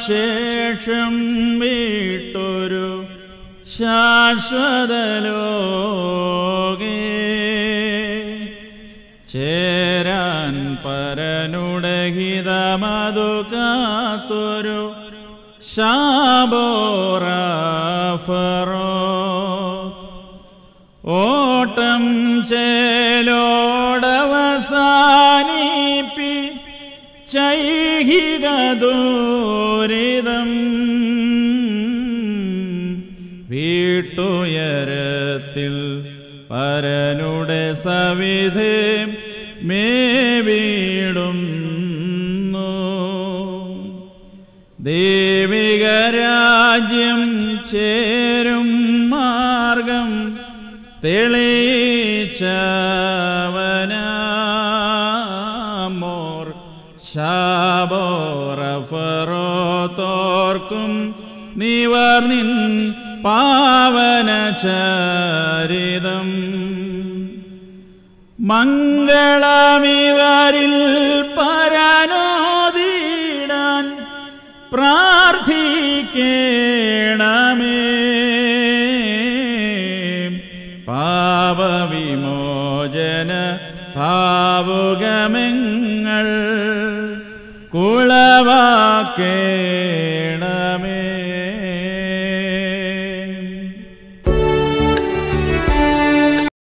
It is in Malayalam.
ശേഷം വീട്ടൊരു ശാശ്വതലോകേ ചേരാൻ പരനുടെ ഹിതമതു കാത്തൊരു ശാബോറാഫറോ ഓട്ടം ചേലോടവസാനിപ്പി ചൈഹിക ദൂരിതം വീട്ടുയരത്തിൽ പരനുടെ സവിധേ മേവീടുന്നു ദേവിക രാജ്യം ചേരും മാർഗം തെളിച്ചവനാമോർ ശാബോറഫറോ തോർക്കും നിവർ നിൻ പാവന ചരിതം മംഗളമിവരിൽ പരനോദീടാൻ പ്രാർത്ഥിക്കേണമേ പാപവിമോചന ഭാവുകമെങ്ങൾ കുളവാക്കേ